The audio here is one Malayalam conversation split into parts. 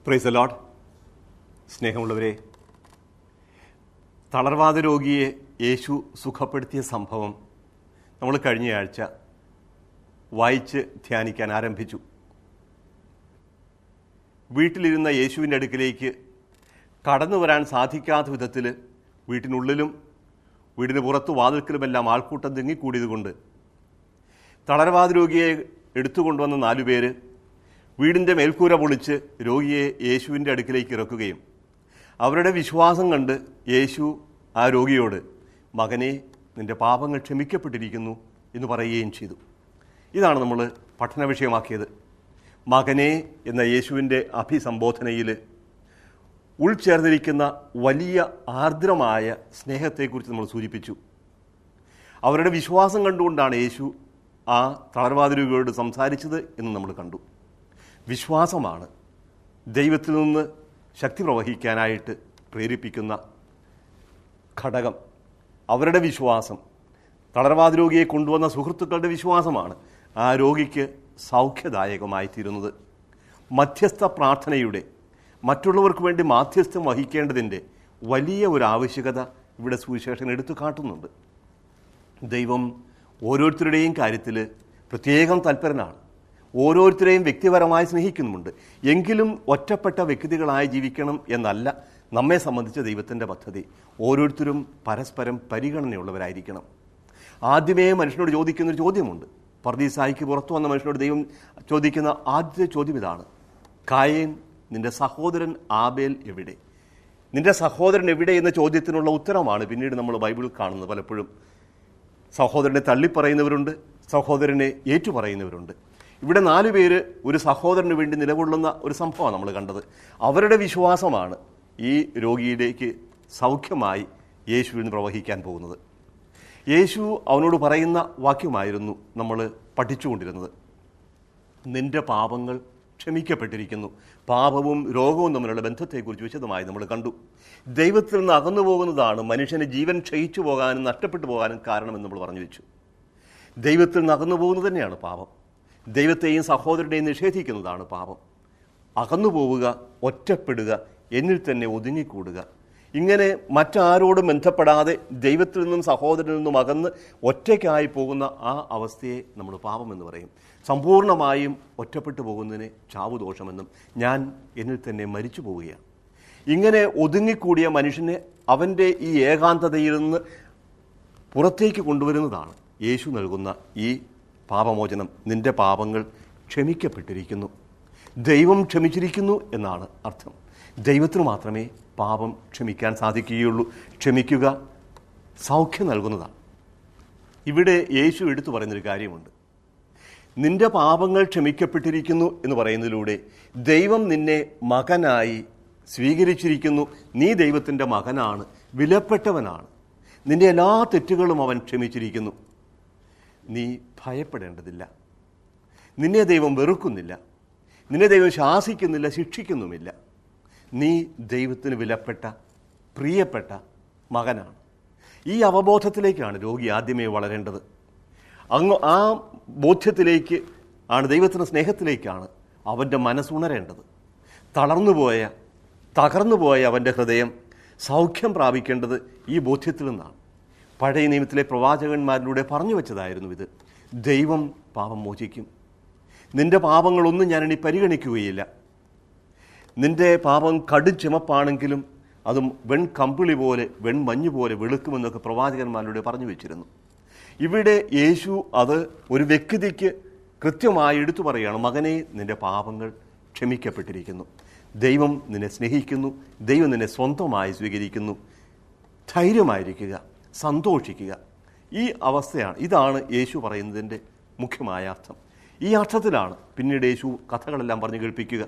പ്രൈസ് ലോഡ് സ്നേഹമുള്ളവരെ തളർവാദ രോഗിയെ യേശു സുഖപ്പെടുത്തിയ സംഭവം നമ്മൾ കഴിഞ്ഞയാഴ്ച വായിച്ച് ധ്യാനിക്കാൻ ആരംഭിച്ചു വീട്ടിലിരുന്ന യേശുവിൻ്റെ അടുക്കിലേക്ക് കടന്നു വരാൻ സാധിക്കാത്ത വിധത്തിൽ വീട്ടിനുള്ളിലും വീടിന് പുറത്തു വാതിൽക്കലുമെല്ലാം ആൾക്കൂട്ടം തിങ്ങിക്കൂടിയതുകൊണ്ട് തളർവാദ രോഗിയെ എടുത്തുകൊണ്ടുവന്ന നാലുപേര് വീടിൻ്റെ മേൽക്കൂര പൊളിച്ച് രോഗിയെ യേശുവിൻ്റെ അടുക്കിലേക്ക് ഇറക്കുകയും അവരുടെ വിശ്വാസം കണ്ട് യേശു ആ രോഗിയോട് മകനെ നിന്റെ പാപങ്ങൾ ക്ഷമിക്കപ്പെട്ടിരിക്കുന്നു എന്ന് പറയുകയും ചെയ്തു ഇതാണ് നമ്മൾ പഠന വിഷയമാക്കിയത് മകനെ എന്ന യേശുവിൻ്റെ അഭിസംബോധനയിൽ ഉൾച്ചേർന്നിരിക്കുന്ന വലിയ ആർദ്രമായ സ്നേഹത്തെക്കുറിച്ച് നമ്മൾ സൂചിപ്പിച്ചു അവരുടെ വിശ്വാസം കണ്ടുകൊണ്ടാണ് യേശു ആ തളർവാതിരുകളോട് സംസാരിച്ചത് എന്ന് നമ്മൾ കണ്ടു വിശ്വാസമാണ് ദൈവത്തിൽ നിന്ന് ശക്തി പ്രവഹിക്കാനായിട്ട് പ്രേരിപ്പിക്കുന്ന ഘടകം അവരുടെ വിശ്വാസം തളർവാദ രോഗിയെ കൊണ്ടുവന്ന സുഹൃത്തുക്കളുടെ വിശ്വാസമാണ് ആ രോഗിക്ക് സൗഖ്യദായകമായി തീരുന്നത് മധ്യസ്ഥ പ്രാർത്ഥനയുടെ മറ്റുള്ളവർക്ക് വേണ്ടി മാധ്യസ്ഥം വഹിക്കേണ്ടതിൻ്റെ വലിയ ഒരു ആവശ്യകത ഇവിടെ സുവിശേഷൻ എടുത്തു കാട്ടുന്നുണ്ട് ദൈവം ഓരോരുത്തരുടെയും കാര്യത്തിൽ പ്രത്യേകം തൽപരനാണ് ഓരോരുത്തരെയും വ്യക്തിപരമായി സ്നേഹിക്കുന്നുമുണ്ട് എങ്കിലും ഒറ്റപ്പെട്ട വ്യക്തികളായി ജീവിക്കണം എന്നല്ല നമ്മെ സംബന്ധിച്ച ദൈവത്തിൻ്റെ പദ്ധതി ഓരോരുത്തരും പരസ്പരം പരിഗണനയുള്ളവരായിരിക്കണം ആദ്യമേ മനുഷ്യനോട് ചോദിക്കുന്നൊരു ചോദ്യമുണ്ട് പർദീസായിക്ക് പുറത്തു വന്ന മനുഷ്യനോട് ദൈവം ചോദിക്കുന്ന ആദ്യത്തെ ചോദ്യം ഇതാണ് കായേൻ നിന്റെ സഹോദരൻ ആബേൽ എവിടെ നിന്റെ സഹോദരൻ എവിടെ എന്ന ചോദ്യത്തിനുള്ള ഉത്തരമാണ് പിന്നീട് നമ്മൾ ബൈബിളിൽ കാണുന്നത് പലപ്പോഴും സഹോദരനെ തള്ളിപ്പറയുന്നവരുണ്ട് സഹോദരനെ ഏറ്റുപറയുന്നവരുണ്ട് ഇവിടെ നാലു പേര് ഒരു സഹോദരന് വേണ്ടി നിലകൊള്ളുന്ന ഒരു സംഭവമാണ് നമ്മൾ കണ്ടത് അവരുടെ വിശ്വാസമാണ് ഈ രോഗിയിലേക്ക് സൗഖ്യമായി യേശുവിൽ നിന്ന് പ്രവഹിക്കാൻ പോകുന്നത് യേശു അവനോട് പറയുന്ന വാക്യമായിരുന്നു നമ്മൾ പഠിച്ചുകൊണ്ടിരുന്നത് നിന്റെ പാപങ്ങൾ ക്ഷമിക്കപ്പെട്ടിരിക്കുന്നു പാപവും രോഗവും തമ്മിലുള്ള ബന്ധത്തെക്കുറിച്ച് വിശദമായി നമ്മൾ കണ്ടു ദൈവത്തിൽ നിന്ന് അകന്നു പോകുന്നതാണ് മനുഷ്യന് ജീവൻ ക്ഷയിച്ചു പോകാനും നഷ്ടപ്പെട്ടു പോകാനും കാരണമെന്ന് നമ്മൾ പറഞ്ഞു വെച്ചു ദൈവത്തിൽ നിന്ന് അകന്നു പോകുന്നത് തന്നെയാണ് പാപം ദൈവത്തെയും സഹോദരനെയും നിഷേധിക്കുന്നതാണ് പാപം അകന്നു പോവുക ഒറ്റപ്പെടുക എന്നിൽ തന്നെ ഒതുങ്ങിക്കൂടുക ഇങ്ങനെ മറ്റാരോടും ബന്ധപ്പെടാതെ ദൈവത്തിൽ നിന്നും സഹോദരനിൽ നിന്നും അകന്ന് ഒറ്റയ്ക്കായി പോകുന്ന ആ അവസ്ഥയെ നമ്മൾ പാപം എന്ന് പറയും സമ്പൂർണ്ണമായും ഒറ്റപ്പെട്ടു പോകുന്നതിനെ ചാവുദോഷമെന്നും ഞാൻ എന്നിൽ തന്നെ മരിച്ചു പോവുകയാണ് ഇങ്ങനെ ഒതുങ്ങിക്കൂടിയ മനുഷ്യനെ അവൻ്റെ ഈ ഏകാന്തതയിൽ നിന്ന് പുറത്തേക്ക് കൊണ്ടുവരുന്നതാണ് യേശു നൽകുന്ന ഈ പാപമോചനം നിന്റെ പാപങ്ങൾ ക്ഷമിക്കപ്പെട്ടിരിക്കുന്നു ദൈവം ക്ഷമിച്ചിരിക്കുന്നു എന്നാണ് അർത്ഥം ദൈവത്തിന് മാത്രമേ പാപം ക്ഷമിക്കാൻ സാധിക്കുകയുള്ളൂ ക്ഷമിക്കുക സൗഖ്യം നൽകുന്നതാണ് ഇവിടെ യേശു എടുത്തു പറയുന്നൊരു കാര്യമുണ്ട് നിന്റെ പാപങ്ങൾ ക്ഷമിക്കപ്പെട്ടിരിക്കുന്നു എന്ന് പറയുന്നതിലൂടെ ദൈവം നിന്നെ മകനായി സ്വീകരിച്ചിരിക്കുന്നു നീ ദൈവത്തിൻ്റെ മകനാണ് വിലപ്പെട്ടവനാണ് നിന്റെ എല്ലാ തെറ്റുകളും അവൻ ക്ഷമിച്ചിരിക്കുന്നു നീ ഭയപ്പെടേണ്ടതില്ല നിന്നെ ദൈവം വെറുക്കുന്നില്ല നിന്നെ ദൈവം ശാസിക്കുന്നില്ല ശിക്ഷിക്കുന്നുമില്ല നീ ദൈവത്തിന് വിലപ്പെട്ട പ്രിയപ്പെട്ട മകനാണ് ഈ അവബോധത്തിലേക്കാണ് രോഗി ആദ്യമേ വളരേണ്ടത് അങ്ങ് ആ ബോധ്യത്തിലേക്ക് ആണ് ദൈവത്തിൻ്റെ സ്നേഹത്തിലേക്കാണ് അവൻ്റെ മനസ്സുണരേണ്ടത് തളർന്നുപോയ തകർന്നുപോയ അവൻ്റെ ഹൃദയം സൗഖ്യം പ്രാപിക്കേണ്ടത് ഈ ബോധ്യത്തിൽ നിന്നാണ് പഴയ നിയമത്തിലെ പ്രവാചകന്മാരിലൂടെ പറഞ്ഞു വെച്ചതായിരുന്നു ഇത് ദൈവം പാപം മോചിക്കും നിന്റെ പാപങ്ങളൊന്നും ഞാനിനി പരിഗണിക്കുകയില്ല നിന്റെ പാപം കടും ചുമപ്പാണെങ്കിലും അതും വെൺ കമ്പിളി പോലെ വെൺമഞ്ഞ് പോലെ വെളുക്കുമെന്നൊക്കെ പ്രവാചകന്മാരിലൂടെ പറഞ്ഞു വെച്ചിരുന്നു ഇവിടെ യേശു അത് ഒരു വ്യക്തിക്ക് കൃത്യമായി എടുത്തു പറയുകയാണ് മകനെ നിന്റെ പാപങ്ങൾ ക്ഷമിക്കപ്പെട്ടിരിക്കുന്നു ദൈവം നിന്നെ സ്നേഹിക്കുന്നു ദൈവം നിന്നെ സ്വന്തമായി സ്വീകരിക്കുന്നു ധൈര്യമായിരിക്കുക സന്തോഷിക്കുക ഈ അവസ്ഥയാണ് ഇതാണ് യേശു പറയുന്നതിൻ്റെ മുഖ്യമായ അർത്ഥം ഈ അർത്ഥത്തിലാണ് പിന്നീട് യേശു കഥകളെല്ലാം പറഞ്ഞു കേൾപ്പിക്കുക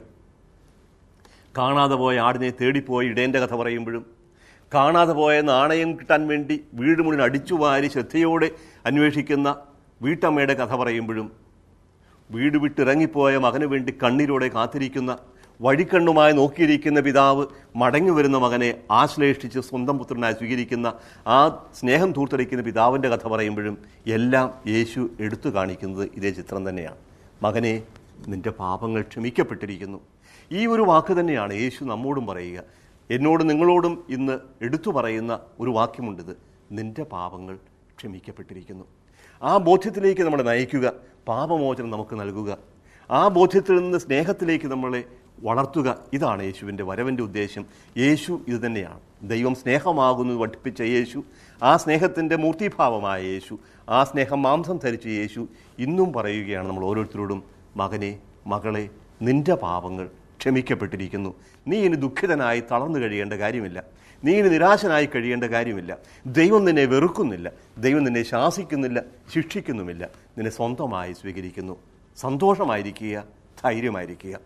കാണാതെ പോയ ആടിനെ തേടിപ്പോയി ഇടേൻ്റെ കഥ പറയുമ്പോഴും കാണാതെ പോയ നാണയം കിട്ടാൻ വേണ്ടി വീട് മുഴുവൻ അടിച്ചുവാരി ശ്രദ്ധയോടെ അന്വേഷിക്കുന്ന വീട്ടമ്മയുടെ കഥ പറയുമ്പോഴും വീട് വിട്ടിറങ്ങിപ്പോയ മകന് വേണ്ടി കണ്ണീരോടെ കാത്തിരിക്കുന്ന വഴിക്കണ്ണുമായി നോക്കിയിരിക്കുന്ന പിതാവ് മടങ്ങി വരുന്ന മകനെ ആശ്ലേഷിച്ച് സ്വന്തം പുത്രനായി സ്വീകരിക്കുന്ന ആ സ്നേഹം തൂർത്തടിക്കുന്ന പിതാവിൻ്റെ കഥ പറയുമ്പോഴും എല്ലാം യേശു എടുത്തു കാണിക്കുന്നത് ഇതേ ചിത്രം തന്നെയാണ് മകനെ നിന്റെ പാപങ്ങൾ ക്ഷമിക്കപ്പെട്ടിരിക്കുന്നു ഈ ഒരു വാക്ക് തന്നെയാണ് യേശു നമ്മോടും പറയുക എന്നോട് നിങ്ങളോടും ഇന്ന് എടുത്തു പറയുന്ന ഒരു വാക്യമുണ്ടിത് നിന്റെ പാപങ്ങൾ ക്ഷമിക്കപ്പെട്ടിരിക്കുന്നു ആ ബോധ്യത്തിലേക്ക് നമ്മളെ നയിക്കുക പാപമോചനം നമുക്ക് നൽകുക ആ ബോധ്യത്തിൽ നിന്ന് സ്നേഹത്തിലേക്ക് നമ്മളെ വളർത്തുക ഇതാണ് യേശുവിൻ്റെ വരവിൻ്റെ ഉദ്ദേശം യേശു ഇത് തന്നെയാണ് ദൈവം സ്നേഹമാകുന്നു പഠിപ്പിച്ച യേശു ആ സ്നേഹത്തിൻ്റെ മൂർത്തിഭാവമായ യേശു ആ സ്നേഹം മാംസം ധരിച്ച യേശു ഇന്നും പറയുകയാണ് നമ്മൾ ഓരോരുത്തരോടും മകനെ മകളെ നിന്റെ പാപങ്ങൾ ക്ഷമിക്കപ്പെട്ടിരിക്കുന്നു നീ ഇനി ദുഃഖിതനായി തളർന്നു കഴിയേണ്ട കാര്യമില്ല നീ ഇനി നിരാശനായി കഴിയേണ്ട കാര്യമില്ല ദൈവം നിന്നെ വെറുക്കുന്നില്ല ദൈവം നിന്നെ ശാസിക്കുന്നില്ല ശിക്ഷിക്കുന്നുമില്ല നിന്നെ സ്വന്തമായി സ്വീകരിക്കുന്നു സന്തോഷമായിരിക്കുക ധൈര്യമായിരിക്കുക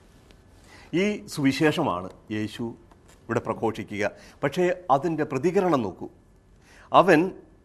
ഈ സുവിശേഷമാണ് യേശു ഇവിടെ പ്രഘോഷിക്കുക പക്ഷേ അതിൻ്റെ പ്രതികരണം നോക്കൂ അവൻ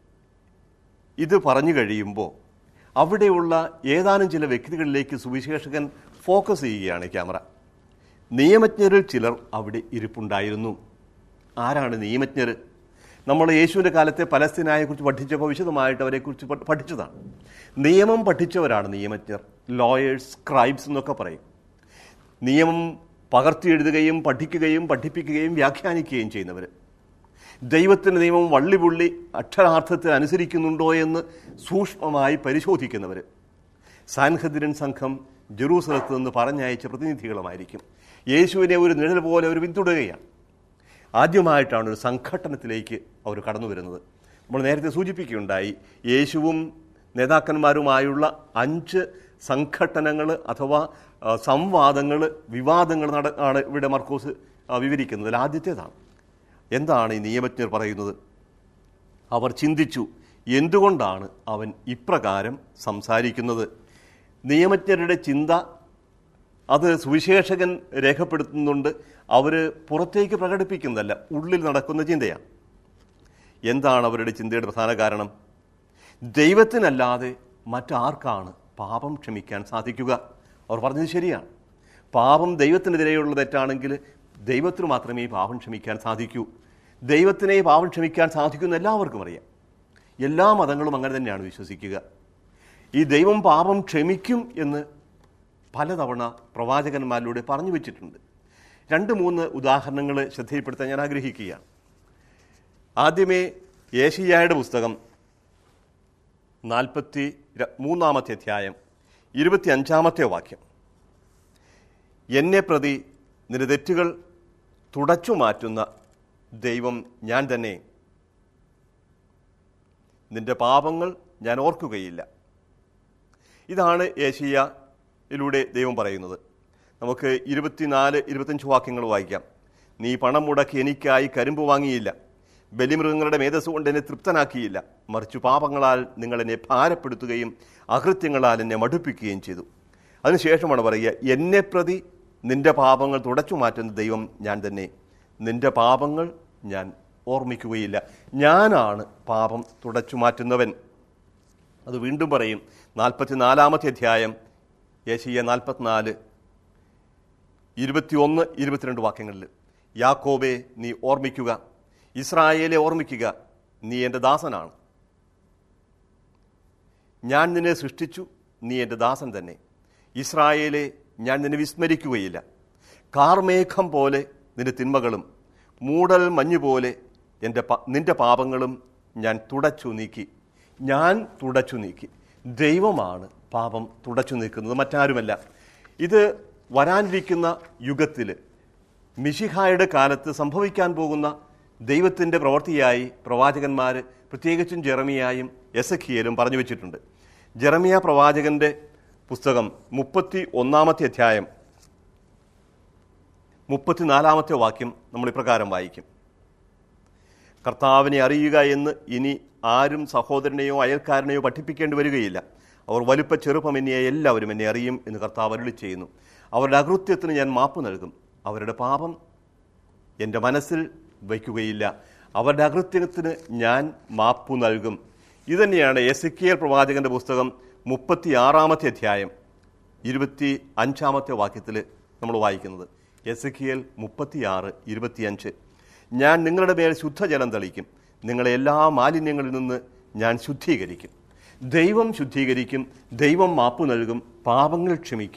ഇത് പറഞ്ഞു കഴിയുമ്പോൾ അവിടെയുള്ള ഏതാനും ചില വ്യക്തികളിലേക്ക് സുവിശേഷകൻ ഫോക്കസ് ചെയ്യുകയാണ് ക്യാമറ നിയമജ്ഞരിൽ ചിലർ അവിടെ ഇരിപ്പുണ്ടായിരുന്നു ആരാണ് നിയമജ്ഞർ നമ്മൾ യേശുവിൻ്റെ കാലത്തെ പലസ്തീനായെക്കുറിച്ച് പഠിച്ചപ്പോൾ വിശദമായിട്ട് അവരെക്കുറിച്ച് പഠ- പഠിച്ചതാണ് നിയമം പഠിച്ചവരാണ് നിയമജ്ഞർ ലോയേഴ്സ് സ്ക്രൈബ്സ് എന്നൊക്കെ പറയും നിയമം പകർത്തിയെഴുതുകയും പഠിക്കുകയും പഠിപ്പിക്കുകയും വ്യാഖ്യാനിക്കുകയും ചെയ്യുന്നവർ ദൈവത്തിൻ്റെ നിയമം വള്ളിപുള്ളി അക്ഷരാർത്ഥത്തിൽ അനുസരിക്കുന്നുണ്ടോ എന്ന് സൂക്ഷ്മമായി പരിശോധിക്കുന്നവർ സാൻഹദിരൻ സംഘം ജെറൂസലത്ത് നിന്ന് പറഞ്ഞയച്ച പ്രതിനിധികളുമായിരിക്കും യേശുവിനെ ഒരു നിഴൽ പോലെ അവർ പിന്തുടരുകയാണ് ആദ്യമായിട്ടാണ് ഒരു സംഘട്ടനത്തിലേക്ക് അവർ കടന്നു വരുന്നത് നമ്മൾ നേരത്തെ സൂചിപ്പിക്കുകയുണ്ടായി യേശുവും നേതാക്കന്മാരുമായുള്ള അഞ്ച് സംഘട്ടനങ്ങൾ അഥവാ സംവാദങ്ങൾ വിവാദങ്ങൾ നട ആണ് ഇവിടെ മർക്കോസ് ആ, വിവരിക്കുന്നത് അതിൽ ആദ്യത്തേതാണ് എന്താണ് ഈ നിയമജ്ഞർ പറയുന്നത് അവർ ചിന്തിച്ചു എന്തുകൊണ്ടാണ് അവൻ ഇപ്രകാരം സംസാരിക്കുന്നത് നിയമജ്ഞരുടെ ചിന്ത അത് സുവിശേഷകൻ രേഖപ്പെടുത്തുന്നുണ്ട് അവർ പുറത്തേക്ക് പ്രകടിപ്പിക്കുന്നതല്ല ഉള്ളിൽ നടക്കുന്ന ചിന്തയാണ് എന്താണ് അവരുടെ ചിന്തയുടെ പ്രധാന കാരണം ദൈവത്തിനല്ലാതെ മറ്റാർക്കാണ് പാപം ക്ഷമിക്കാൻ സാധിക്കുക അവർ പറഞ്ഞത് ശരിയാണ് പാപം ദൈവത്തിനെതിരെയുള്ള തെറ്റാണെങ്കിൽ ദൈവത്തിന് മാത്രമേ ഈ പാപം ക്ഷമിക്കാൻ സാധിക്കൂ ദൈവത്തിനെ ഈ പാപം ക്ഷമിക്കാൻ സാധിക്കുമെന്ന് എല്ലാവർക്കും അറിയാം എല്ലാ മതങ്ങളും അങ്ങനെ തന്നെയാണ് വിശ്വസിക്കുക ഈ ദൈവം പാപം ക്ഷമിക്കും എന്ന് പലതവണ പ്രവാചകന്മാരിലൂടെ പറഞ്ഞു വെച്ചിട്ടുണ്ട് രണ്ട് മൂന്ന് ഉദാഹരണങ്ങൾ ശ്രദ്ധയിൽപ്പെടുത്താൻ ഞാൻ ആഗ്രഹിക്കുകയാണ് ആദ്യമേ ഏഷ്യായുടെ പുസ്തകം നാൽപ്പത്തി ര- മൂന്നാമത്തെ അധ്യായം ഇരുപത്തി അഞ്ചാമത്തെ വാക്യം എന്നെ പ്രതി നിന്റെ തെറ്റുകൾ തുടച്ചു മാറ്റുന്ന ദൈവം ഞാൻ തന്നെ നിന്റെ പാപങ്ങൾ ഞാൻ ഓർക്കുകയില്ല ഇതാണ് ഏഷ്യയിലൂടെ ദൈവം പറയുന്നത് നമുക്ക് ഇരുപത്തിനാല് ഇരുപത്തഞ്ച് വാക്യങ്ങൾ വായിക്കാം നീ പണം മുടക്കി എനിക്കായി കരിമ്പ് വാങ്ങിയില്ല ബലിമൃഗങ്ങളുടെ മേധസ് കൊണ്ട് എന്നെ തൃപ്തനാക്കിയില്ല മറിച്ചു പാപങ്ങളാൽ നിങ്ങൾ എന്നെ ഭാരപ്പെടുത്തുകയും അകൃത്യങ്ങളാൽ എന്നെ മടുപ്പിക്കുകയും ചെയ്തു അതിനുശേഷമാണ് പറയുക എന്നെ പ്രതി നിന്റെ പാപങ്ങൾ തുടച്ചു മാറ്റുന്ന ദൈവം ഞാൻ തന്നെ നിന്റെ പാപങ്ങൾ ഞാൻ ഓർമ്മിക്കുകയില്ല ഞാനാണ് പാപം തുടച്ചു മാറ്റുന്നവൻ അത് വീണ്ടും പറയും നാൽപ്പത്തിനാലാമത്തെ അധ്യായം യേശയ്യ നാൽപ്പത്തിനാല് ഇരുപത്തിയൊന്ന് ഇരുപത്തിരണ്ട് വാക്യങ്ങളിൽ യാക്കോബെ നീ ഓർമ്മിക്കുക ഇസ്രായേലെ ഓർമ്മിക്കുക നീ എൻ്റെ ദാസനാണ് ഞാൻ നിന്നെ സൃഷ്ടിച്ചു നീ എൻ്റെ ദാസൻ തന്നെ ഇസ്രായേലെ ഞാൻ നിന്നെ വിസ്മരിക്കുകയില്ല കാർമേഘം പോലെ നിന്റെ തിന്മകളും മൂടൽ മഞ്ഞു പോലെ എൻ്റെ പ- നിന്റെ പാപങ്ങളും ഞാൻ തുടച്ചു നീക്കി ഞാൻ തുടച്ചു നീക്കി ദൈവമാണ് പാപം തുടച്ചു നീക്കുന്നത് മറ്റാരുമല്ല ഇത് വരാനിരിക്കുന്ന യുഗത്തിൽ മിഷിഹായുടെ കാലത്ത് സംഭവിക്കാൻ പോകുന്ന ദൈവത്തിൻ്റെ പ്രവൃത്തിയായി പ്രവാചകന്മാർ പ്രത്യേകിച്ചും ജെറമിയായും എസഖിയലും പറഞ്ഞു വെച്ചിട്ടുണ്ട് ജെറമിയ പ്രവാചകന്റെ പുസ്തകം മുപ്പത്തി ഒന്നാമത്തെ അധ്യായം മുപ്പത്തിനാലാമത്തെ വാക്യം നമ്മൾ ഇപ്രകാരം വായിക്കും കർത്താവിനെ അറിയുക എന്ന് ഇനി ആരും സഹോദരനെയോ അയൽക്കാരനെയോ പഠിപ്പിക്കേണ്ടി വരികയില്ല അവർ വലുപ്പ ചെറുപ്പമെന്നിയ എല്ലാവരും എന്നെ അറിയും എന്ന് കർത്താവ് അരുളി ചെയ്യുന്നു അവരുടെ അകൃത്യത്തിന് ഞാൻ മാപ്പ് നൽകും അവരുടെ പാപം എൻ്റെ മനസ്സിൽ വയ്ക്കുകയില്ല അവരുടെ അകൃത്യത്തിന് ഞാൻ മാപ്പു നൽകും ഇതുതന്നെയാണ് എസിക്കിയൽ പ്രവാചകന്റെ പുസ്തകം മുപ്പത്തി ആറാമത്തെ അധ്യായം ഇരുപത്തി അഞ്ചാമത്തെ വാക്യത്തിൽ നമ്മൾ വായിക്കുന്നത് എസിക്കിയൽ മുപ്പത്തിയാറ് ഇരുപത്തിയഞ്ച് ഞാൻ നിങ്ങളുടെ മേൽ ശുദ്ധജലം തളിക്കും നിങ്ങളെ എല്ലാ മാലിന്യങ്ങളിൽ നിന്ന് ഞാൻ ശുദ്ധീകരിക്കും ദൈവം ശുദ്ധീകരിക്കും ദൈവം മാപ്പു നൽകും പാപങ്ങൾ ക്ഷമിക്കും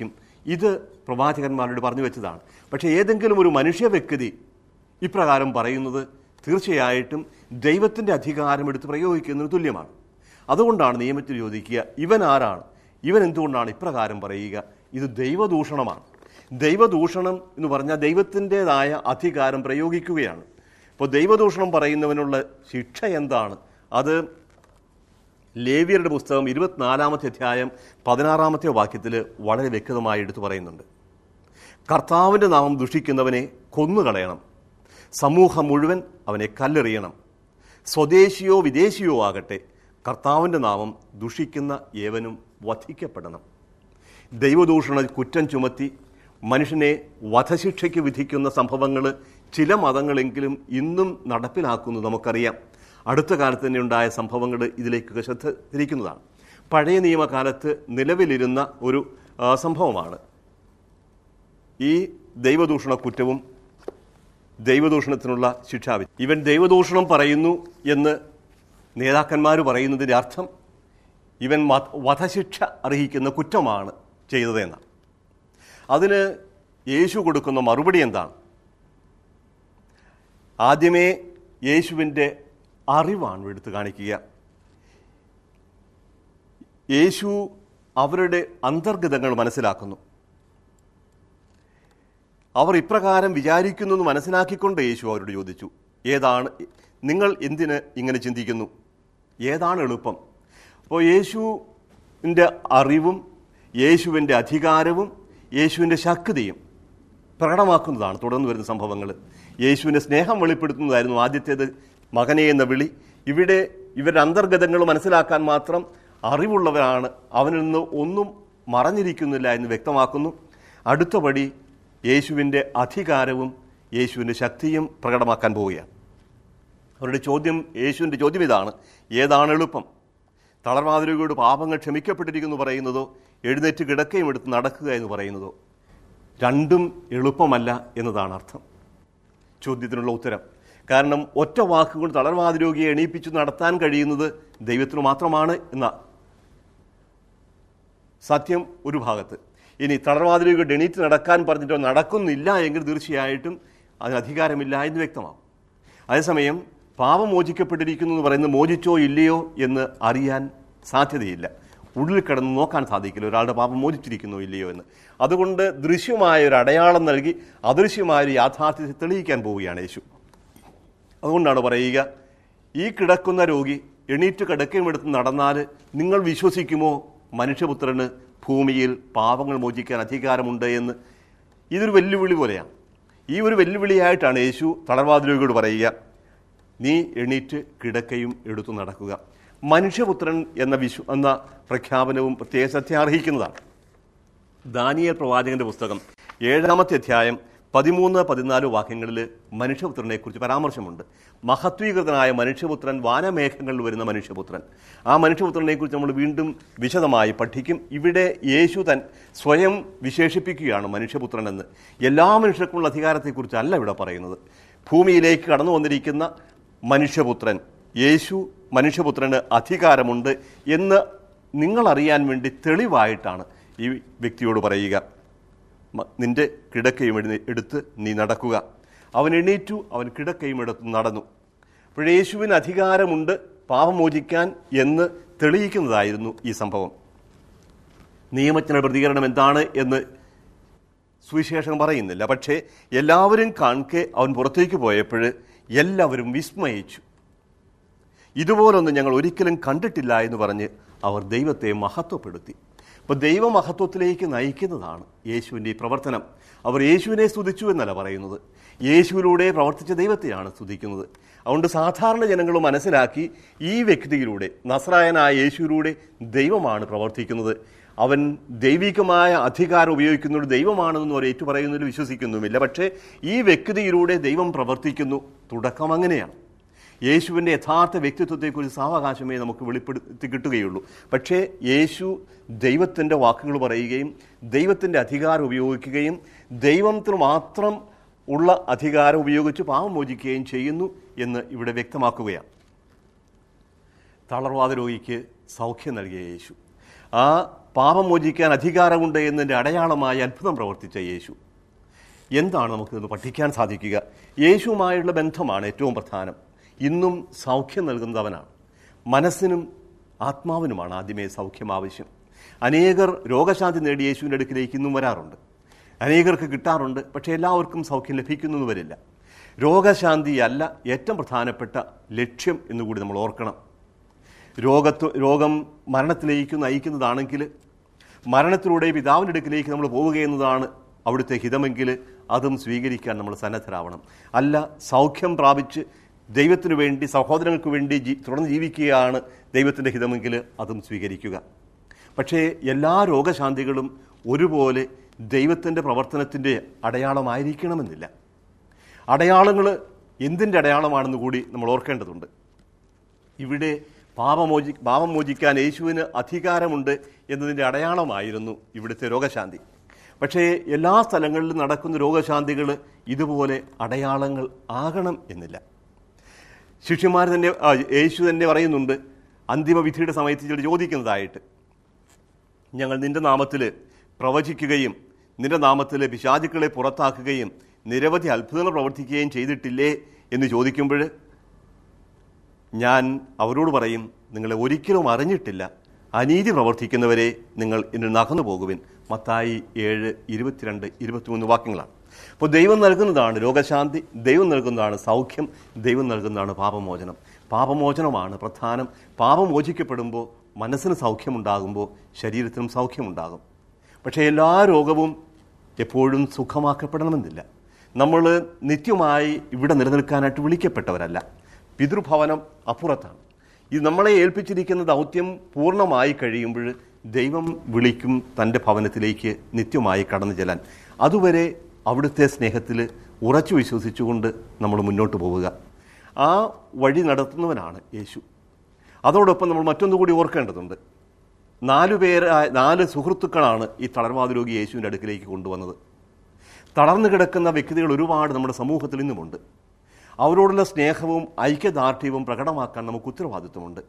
ഇത് പ്രവാചകന്മാരോട് പറഞ്ഞു വെച്ചതാണ് പക്ഷേ ഏതെങ്കിലും ഒരു മനുഷ്യ വ്യക്തി ഇപ്രകാരം പറയുന്നത് തീർച്ചയായിട്ടും ദൈവത്തിൻ്റെ അധികാരം എടുത്ത് പ്രയോഗിക്കുന്നതിന് തുല്യമാണ് അതുകൊണ്ടാണ് നിയമത്തിൽ ചോദിക്കുക ഇവൻ ആരാണ് ഇവൻ എന്തുകൊണ്ടാണ് ഇപ്രകാരം പറയുക ഇത് ദൈവദൂഷണമാണ് ദൈവദൂഷണം എന്ന് പറഞ്ഞാൽ ദൈവത്തിൻ്റെതായ അധികാരം പ്രയോഗിക്കുകയാണ് ഇപ്പോൾ ദൈവദൂഷണം പറയുന്നവനുള്ള ശിക്ഷ എന്താണ് അത് ലേവിയരുടെ പുസ്തകം ഇരുപത്തിനാലാമത്തെ അധ്യായം പതിനാറാമത്തെ വാക്യത്തിൽ വളരെ വ്യക്തമായി എടുത്തു പറയുന്നുണ്ട് കർത്താവിൻ്റെ നാമം ദുഷിക്കുന്നവനെ കൊന്നുകളയണം സമൂഹം മുഴുവൻ അവനെ കല്ലെറിയണം സ്വദേശിയോ വിദേശിയോ ആകട്ടെ കർത്താവിൻ്റെ നാമം ദുഷിക്കുന്ന ഏവനും വധിക്കപ്പെടണം ദൈവദൂഷണ കുറ്റം ചുമത്തി മനുഷ്യനെ വധശിക്ഷയ്ക്ക് വിധിക്കുന്ന സംഭവങ്ങൾ ചില മതങ്ങളെങ്കിലും ഇന്നും നടപ്പിലാക്കുന്നു നമുക്കറിയാം അടുത്ത കാലത്ത് തന്നെ ഉണ്ടായ സംഭവങ്ങൾ ഇതിലേക്ക് ശ്രദ്ധ തിരിക്കുന്നതാണ് പഴയ നിയമകാലത്ത് നിലവിലിരുന്ന ഒരു ആ, സംഭവമാണ് ഈ ദൈവദൂഷണ കുറ്റവും ദൈവദൂഷണത്തിനുള്ള ശിക്ഷാവിധി ഇവൻ ദൈവദൂഷണം പറയുന്നു എന്ന് നേതാക്കന്മാർ പറയുന്നതിൻ്റെ അർത്ഥം ഇവൻ മത- വധശിക്ഷ അർഹിക്കുന്ന കുറ്റമാണ് ചെയ്തതെന്നാണ് അതിന് യേശു കൊടുക്കുന്ന മറുപടി എന്താണ് ആദ്യമേ യേശുവിൻ്റെ അറിവാണ് എടുത്തു കാണിക്കുക യേശു അവരുടെ അന്തർഗതങ്ങൾ മനസ്സിലാക്കുന്നു അവർ ഇപ്രകാരം വിചാരിക്കുന്നു എന്ന് മനസ്സിലാക്കിക്കൊണ്ട് യേശു അവരോട് ചോദിച്ചു ഏതാണ് നിങ്ങൾ എന്തിന് ഇങ്ങനെ ചിന്തിക്കുന്നു ഏതാണ് എളുപ്പം അപ്പോൾ യേശുവിൻ്റെ അറിവും യേശുവിൻ്റെ അധികാരവും യേശുവിൻ്റെ ശക്തിയും പ്രകടമാക്കുന്നതാണ് തുടർന്ന് വരുന്ന സംഭവങ്ങൾ യേശുവിൻ്റെ സ്നേഹം വെളിപ്പെടുത്തുന്നതായിരുന്നു ആദ്യത്തേത് മകനെ എന്ന വിളി ഇവിടെ ഇവരുടെ അന്തർഗതങ്ങൾ മനസ്സിലാക്കാൻ മാത്രം അറിവുള്ളവരാണ് അവനിൽ നിന്ന് ഒന്നും മറഞ്ഞിരിക്കുന്നില്ല എന്ന് വ്യക്തമാക്കുന്നു അടുത്ത പടി യേശുവിൻ്റെ അധികാരവും യേശുവിൻ്റെ ശക്തിയും പ്രകടമാക്കാൻ പോവുകയാണ് അവരുടെ ചോദ്യം യേശുവിൻ്റെ ചോദ്യം ഇതാണ് ഏതാണ് എളുപ്പം തളർമാതിരികളുടെ പാപങ്ങൾ ക്ഷമിക്കപ്പെട്ടിരിക്കുന്നു പറയുന്നതോ എഴുന്നേറ്റ് കിടക്കയും എടുത്ത് നടക്കുക എന്ന് പറയുന്നതോ രണ്ടും എളുപ്പമല്ല എന്നതാണ് അർത്ഥം ചോദ്യത്തിനുള്ള ഉത്തരം കാരണം ഒറ്റ വാക്കുകൊണ്ട് തളർവാദ രോഗിയെ എണീപ്പിച്ചു നടത്താൻ കഴിയുന്നത് ദൈവത്തിന് മാത്രമാണ് എന്ന സത്യം ഒരു ഭാഗത്ത് ഇനി തളർവാദ രോഗിയുടെ എണീറ്റ് നടക്കാൻ പറഞ്ഞിട്ടോ നടക്കുന്നില്ല എങ്കിൽ തീർച്ചയായിട്ടും അതിന് അധികാരമില്ല എന്ന് വ്യക്തമാകും അതേസമയം പാപം മോചിക്കപ്പെട്ടിരിക്കുന്നു എന്ന് പറയുന്നത് മോചിച്ചോ ഇല്ലയോ എന്ന് അറിയാൻ സാധ്യതയില്ല ഉള്ളിൽ കിടന്ന് നോക്കാൻ സാധിക്കില്ല ഒരാളുടെ പാപം മോചിച്ചിരിക്കുന്നോ ഇല്ലയോ എന്ന് അതുകൊണ്ട് ദൃശ്യമായ ഒരു അടയാളം നൽകി അദൃശ്യമായ ഒരു യാഥാർത്ഥ്യത്തെ തെളിയിക്കാൻ പോവുകയാണ് യേശു അതുകൊണ്ടാണ് പറയുക ഈ കിടക്കുന്ന രോഗി എണീറ്റ് കിടക്കയും എടുത്ത് നടന്നാൽ നിങ്ങൾ വിശ്വസിക്കുമോ മനുഷ്യപുത്രന് ഭൂമിയിൽ പാപങ്ങൾ മോചിക്കാൻ അധികാരമുണ്ട് എന്ന് ഇതൊരു വെല്ലുവിളി പോലെയാണ് ഈ ഒരു വെല്ലുവിളിയായിട്ടാണ് യേശു തളർവാദ രോഗിയോട് പറയുക നീ എണീറ്റ് കിടക്കയും എടുത്തു നടക്കുക മനുഷ്യപുത്രൻ എന്ന വിശ്വ എന്ന പ്രഖ്യാപനവും പ്രത്യേക ശ്രദ്ധ അർഹിക്കുന്നതാണ് ദാനിയേൽ പ്രവാചകന്റെ പുസ്തകം ഏഴാമത്തെ അധ്യായം പതിമൂന്ന് പതിനാല് വാക്യങ്ങളിൽ മനുഷ്യപുത്രനെക്കുറിച്ച് പരാമർശമുണ്ട് മഹത്വീകൃതനായ മനുഷ്യപുത്രൻ വാനമേഘങ്ങളിൽ വരുന്ന മനുഷ്യപുത്രൻ ആ മനുഷ്യപുത്രനെക്കുറിച്ച് നമ്മൾ വീണ്ടും വിശദമായി പഠിക്കും ഇവിടെ യേശു തൻ സ്വയം വിശേഷിപ്പിക്കുകയാണ് മനുഷ്യപുത്രൻ എന്ന് എല്ലാ മനുഷ്യർക്കുമുള്ള അധികാരത്തെക്കുറിച്ചല്ല ഇവിടെ പറയുന്നത് ഭൂമിയിലേക്ക് കടന്നു വന്നിരിക്കുന്ന മനുഷ്യപുത്രൻ യേശു മനുഷ്യപുത്രന് അധികാരമുണ്ട് എന്ന് നിങ്ങൾ അറിയാൻ വേണ്ടി തെളിവായിട്ടാണ് ഈ വ്യക്തിയോട് പറയുക മ- നിന്റെ കിടക്കയും എഴുന്ന- എടുത്ത് നീ നടക്കുക അവൻ എണീറ്റു അവൻ കിടക്കയും എടുത്ത് നടന്നു അപ്പോൾ യേശുവിന് അധികാരമുണ്ട് പാപം മോചിക്കാൻ എന്ന് തെളിയിക്കുന്നതായിരുന്നു ഈ സംഭവം നിയമജ്ഞന പ്രതികരണം എന്താണ് എന്ന് സുവിശേഷം പറയുന്നില്ല പക്ഷേ എല്ലാവരും കാൺകെ അവൻ പുറത്തേക്ക് പോയപ്പോൾ എല്ലാവരും വിസ്മയിച്ചു ഇതുപോലൊന്നും ഞങ്ങൾ ഒരിക്കലും കണ്ടിട്ടില്ല എന്ന് പറഞ്ഞ് അവർ ദൈവത്തെ മഹത്വപ്പെടുത്തി അപ്പോൾ ദൈവമഹത്വത്തിലേക്ക് നയിക്കുന്നതാണ് യേശുവിൻ്റെ ഈ പ്രവർത്തനം അവർ യേശുവിനെ സ്തുതിച്ചു എന്നല്ല പറയുന്നത് യേശുവിലൂടെ പ്രവർത്തിച്ച ദൈവത്തെയാണ് സ്തുതിക്കുന്നത് അതുകൊണ്ട് സാധാരണ ജനങ്ങൾ മനസ്സിലാക്കി ഈ വ്യക്തിയിലൂടെ നസ്രായനായ യേശുവിലൂടെ ദൈവമാണ് പ്രവർത്തിക്കുന്നത് അവൻ ദൈവികമായ അധികാരം ഉപയോഗിക്കുന്നതുകൊണ്ട് ദൈവമാണെന്ന് അവർ ഏറ്റുപറയുന്നതിൽ വിശ്വസിക്കുന്നുമില്ല പക്ഷേ ഈ വ്യക്തിയിലൂടെ ദൈവം പ്രവർത്തിക്കുന്നു തുടക്കം അങ്ങനെയാണ് യേശുവിൻ്റെ യഥാർത്ഥ വ്യക്തിത്വത്തെക്കുറിച്ച് സാവകാശമേ നമുക്ക് വെളിപ്പെടുത്തി കിട്ടുകയുള്ളൂ പക്ഷേ യേശു ദൈവത്തിൻ്റെ വാക്കുകൾ പറയുകയും ദൈവത്തിൻ്റെ അധികാരം ഉപയോഗിക്കുകയും ദൈവത്തിന് മാത്രം ഉള്ള അധികാരം ഉപയോഗിച്ച് പാവം മോചിക്കുകയും ചെയ്യുന്നു എന്ന് ഇവിടെ വ്യക്തമാക്കുകയാണ് തളർവാദ രോഗിക്ക് സൗഖ്യം നൽകിയ യേശു ആ പാപം മോചിക്കാൻ അധികാരമുണ്ട് എന്നതിൻ്റെ അടയാളമായി അത്ഭുതം പ്രവർത്തിച്ച യേശു എന്താണ് നമുക്കിന്ന് പഠിക്കാൻ സാധിക്കുക യേശുവുമായുള്ള ബന്ധമാണ് ഏറ്റവും പ്രധാനം ഇന്നും സൗഖ്യം നൽകുന്നവനാണ് മനസ്സിനും ആത്മാവിനുമാണ് ആദ്യമേ സൗഖ്യം ആവശ്യം അനേകർ രോഗശാന്തി നേടി യേശുവിൻ്റെ അടുക്കിലേക്ക് ഇന്നും വരാറുണ്ട് അനേകർക്ക് കിട്ടാറുണ്ട് പക്ഷേ എല്ലാവർക്കും സൗഖ്യം ലഭിക്കുന്നു വരില്ല രോഗശാന്തിയല്ല ഏറ്റവും പ്രധാനപ്പെട്ട ലക്ഷ്യം എന്നുകൂടി നമ്മൾ ഓർക്കണം രോഗത്ത് രോഗം മരണത്തിലേക്ക് നയിക്കുന്നതാണെങ്കിൽ മരണത്തിലൂടെ പിതാവിൻ്റെ അടുക്കിലേക്ക് നമ്മൾ പോവുകയെന്നതാണ് അവിടുത്തെ ഹിതമെങ്കിൽ അതും സ്വീകരിക്കാൻ നമ്മൾ സന്നദ്ധരാവണം അല്ല സൗഖ്യം പ്രാപിച്ച് ദൈവത്തിനു വേണ്ടി സഹോദരങ്ങൾക്ക് വേണ്ടി ജീ തുടർന്ന് ജീവിക്കുകയാണ് ദൈവത്തിൻ്റെ ഹിതമെങ്കിൽ അതും സ്വീകരിക്കുക പക്ഷേ എല്ലാ രോഗശാന്തികളും ഒരുപോലെ ദൈവത്തിൻ്റെ പ്രവർത്തനത്തിൻ്റെ അടയാളമായിരിക്കണമെന്നില്ല അടയാളങ്ങൾ എന്തിൻ്റെ അടയാളമാണെന്ന് കൂടി നമ്മൾ ഓർക്കേണ്ടതുണ്ട് ഇവിടെ പാപമോചി പാപം മോചിക്കാൻ യേശുവിന് അധികാരമുണ്ട് എന്നതിൻ്റെ അടയാളമായിരുന്നു ഇവിടുത്തെ രോഗശാന്തി പക്ഷേ എല്ലാ സ്ഥലങ്ങളിലും നടക്കുന്ന രോഗശാന്തികൾ ഇതുപോലെ അടയാളങ്ങൾ ആകണം എന്നില്ല ശിഷ്യന്മാർ തന്നെ ആ, യേശു തന്നെ പറയുന്നുണ്ട് അന്തിമവിധിയുടെ സമയത്ത് ചിലർ ചോദിക്കുന്നതായിട്ട് ഞങ്ങൾ നിന്റെ നാമത്തിൽ പ്രവചിക്കുകയും നിന്റെ നാമത്തിൽ പിശാചുക്കളെ പുറത്താക്കുകയും നിരവധി അത്ഭുതങ്ങൾ പ്രവർത്തിക്കുകയും ചെയ്തിട്ടില്ലേ എന്ന് ചോദിക്കുമ്പോൾ ഞാൻ അവരോട് പറയും നിങ്ങളെ ഒരിക്കലും അറിഞ്ഞിട്ടില്ല അനീതി പ്രവർത്തിക്കുന്നവരെ നിങ്ങൾ എന്നിൽ നകന്നു പോകുവിൻ മത്തായി ഏഴ് ഇരുപത്തിരണ്ട് ഇരുപത്തിമൂന്ന് വാക്യങ്ങളാണ് അപ്പോൾ ദൈവം നൽകുന്നതാണ് രോഗശാന്തി ദൈവം നൽകുന്നതാണ് സൗഖ്യം ദൈവം നൽകുന്നതാണ് പാപമോചനം പാപമോചനമാണ് പ്രധാനം പാപം മോചിക്കപ്പെടുമ്പോൾ മനസ്സിന് സൗഖ്യമുണ്ടാകുമ്പോൾ ശരീരത്തിനും സൗഖ്യമുണ്ടാകും പക്ഷേ എല്ലാ രോഗവും എപ്പോഴും സുഖമാക്കപ്പെടണമെന്നില്ല നമ്മൾ നിത്യമായി ഇവിടെ നിലനിൽക്കാനായിട്ട് വിളിക്കപ്പെട്ടവരല്ല പിതൃഭവനം അപ്പുറത്താണ് ഇത് നമ്മളെ ഏൽപ്പിച്ചിരിക്കുന്ന ദൗത്യം പൂർണ്ണമായി കഴിയുമ്പോൾ ദൈവം വിളിക്കും തൻ്റെ ഭവനത്തിലേക്ക് നിത്യമായി കടന്നു ചെല്ലാൻ അതുവരെ അവിടുത്തെ സ്നേഹത്തിൽ ഉറച്ചു വിശ്വസിച്ചുകൊണ്ട് നമ്മൾ മുന്നോട്ട് പോവുക ആ വഴി നടത്തുന്നവനാണ് യേശു അതോടൊപ്പം നമ്മൾ മറ്റൊന്നുകൂടി ഓർക്കേണ്ടതുണ്ട് നാലു പേരായ നാല് സുഹൃത്തുക്കളാണ് ഈ തളർവാദ രോഗി യേശുവിൻ്റെ അടുക്കിലേക്ക് കൊണ്ടുവന്നത് തളർന്നു കിടക്കുന്ന വ്യക്തികൾ ഒരുപാട് നമ്മുടെ സമൂഹത്തിൽ ഇന്നുമുണ്ട് അവരോടുള്ള സ്നേഹവും ഐക്യദാർഢ്യവും പ്രകടമാക്കാൻ നമുക്ക് ഉത്തരവാദിത്വമുണ്ട്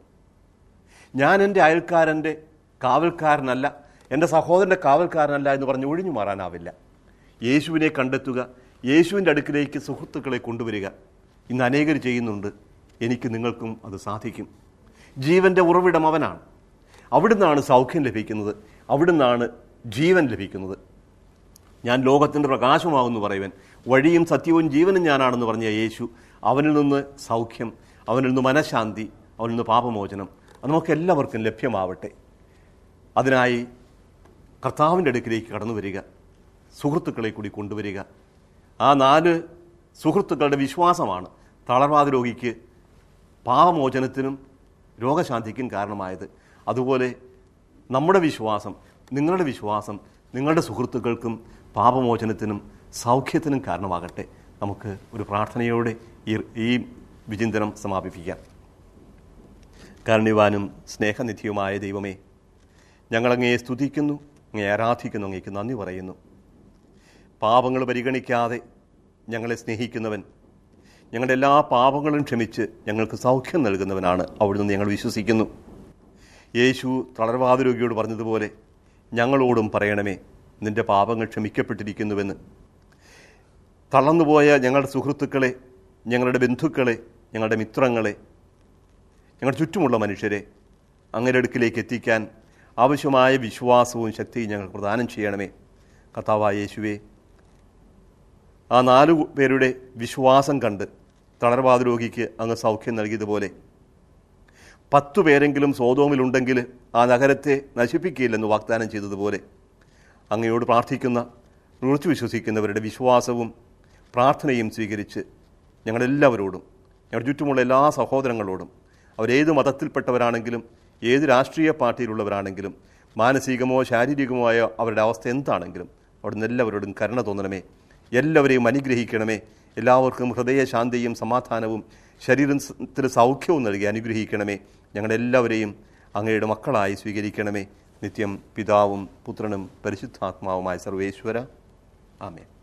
ഞാൻ എൻ്റെ അയൽക്കാരൻ്റെ കാവൽക്കാരനല്ല എൻ്റെ സഹോദരൻ്റെ കാവൽക്കാരനല്ല എന്ന് പറഞ്ഞ് ഒഴിഞ്ഞു മാറാനാവില്ല യേശുവിനെ കണ്ടെത്തുക യേശുവിൻ്റെ അടുക്കിലേക്ക് സുഹൃത്തുക്കളെ കൊണ്ടുവരിക ഇന്ന് അനേകർ ചെയ്യുന്നുണ്ട് എനിക്ക് നിങ്ങൾക്കും അത് സാധിക്കും ജീവൻ്റെ ഉറവിടം അവനാണ് അവിടുന്നാണ് സൗഖ്യം ലഭിക്കുന്നത് അവിടുന്നാണ് ജീവൻ ലഭിക്കുന്നത് ഞാൻ ലോകത്തിൻ്റെ പ്രകാശമാകുന്നു പറയുവൻ വഴിയും സത്യവും ജീവനും ഞാനാണെന്ന് പറഞ്ഞ യേശു അവനിൽ നിന്ന് സൗഖ്യം അവനിൽ നിന്ന് മനഃശാന്തി അവനിൽ നിന്ന് പാപമോചനം അത് നമുക്ക് എല്ലാവർക്കും ലഭ്യമാവട്ടെ അതിനായി കർത്താവിൻ്റെ അടുക്കിലേക്ക് കടന്നു വരിക സുഹൃത്തുക്കളെ കൂടി കൊണ്ടുവരിക ആ നാല് സുഹൃത്തുക്കളുടെ വിശ്വാസമാണ് തളർവാദ രോഗിക്ക് പാപമോചനത്തിനും രോഗശാന്തിക്കും കാരണമായത് അതുപോലെ നമ്മുടെ വിശ്വാസം നിങ്ങളുടെ വിശ്വാസം നിങ്ങളുടെ സുഹൃത്തുക്കൾക്കും പാപമോചനത്തിനും സൗഖ്യത്തിനും കാരണമാകട്ടെ നമുക്ക് ഒരു പ്രാർത്ഥനയോടെ ഈ ഈ വിചിന്തനം സമാപിപ്പിക്കാം കാരുണ്യവാനും സ്നേഹനിധിയുമായ ദൈവമേ ഞങ്ങളങ്ങയെ സ്തുതിക്കുന്നു അങ്ങേ ആരാധിക്കുന്നു അങ്ങേക്ക് നന്ദി പറയുന്നു പാപങ്ങൾ പരിഗണിക്കാതെ ഞങ്ങളെ സ്നേഹിക്കുന്നവൻ ഞങ്ങളുടെ എല്ലാ പാപങ്ങളും ക്ഷമിച്ച് ഞങ്ങൾക്ക് സൗഖ്യം നൽകുന്നവനാണ് അവിടുന്ന് ഞങ്ങൾ വിശ്വസിക്കുന്നു യേശു തളർവാദ രോഗിയോട് പറഞ്ഞതുപോലെ ഞങ്ങളോടും പറയണമേ നിന്റെ പാപങ്ങൾ ക്ഷമിക്കപ്പെട്ടിരിക്കുന്നുവെന്ന് തളർന്നുപോയ ഞങ്ങളുടെ സുഹൃത്തുക്കളെ ഞങ്ങളുടെ ബന്ധുക്കളെ ഞങ്ങളുടെ മിത്രങ്ങളെ ഞങ്ങളുടെ ചുറ്റുമുള്ള മനുഷ്യരെ അങ്ങയുടെ അടുക്കിലേക്ക് എത്തിക്കാൻ ആവശ്യമായ വിശ്വാസവും ശക്തിയും ഞങ്ങൾ പ്രദാനം ചെയ്യണമേ കർത്താവായ യേശുവേ ആ നാലു പേരുടെ വിശ്വാസം കണ്ട് തളർവാദ രോഗിക്ക് അങ്ങ് സൗഖ്യം നൽകിയതുപോലെ പത്തു പേരെങ്കിലും സ്വതോമിലുണ്ടെങ്കിൽ ആ നഗരത്തെ നശിപ്പിക്കുകയില്ലെന്ന് വാഗ്ദാനം ചെയ്തതുപോലെ അങ്ങയോട് പ്രാർത്ഥിക്കുന്ന ഉറച്ചു വിശ്വസിക്കുന്നവരുടെ വിശ്വാസവും പ്രാർത്ഥനയും സ്വീകരിച്ച് ഞങ്ങളെല്ലാവരോടും ഞങ്ങളുടെ ചുറ്റുമുള്ള എല്ലാ സഹോദരങ്ങളോടും അവരേത് മതത്തിൽപ്പെട്ടവരാണെങ്കിലും ഏത് രാഷ്ട്രീയ പാർട്ടിയിലുള്ളവരാണെങ്കിലും മാനസികമോ ശാരീരികമോ ആയ അവരുടെ അവസ്ഥ എന്താണെങ്കിലും അവിടുന്ന് എല്ലാവരോടും കരുണ തോന്നണമേ എല്ലാവരെയും അനുഗ്രഹിക്കണമേ എല്ലാവർക്കും ഹൃദയശാന്തിയും സമാധാനവും ശരീരത്തിൽ സൗഖ്യവും നൽകി അനുഗ്രഹിക്കണമേ ഞങ്ങളെല്ലാവരെയും അങ്ങയുടെ മക്കളായി സ്വീകരിക്കണമേ നിത്യം പിതാവും പുത്രനും പരിശുദ്ധാത്മാവുമായ സർവേശ്വര ആമേ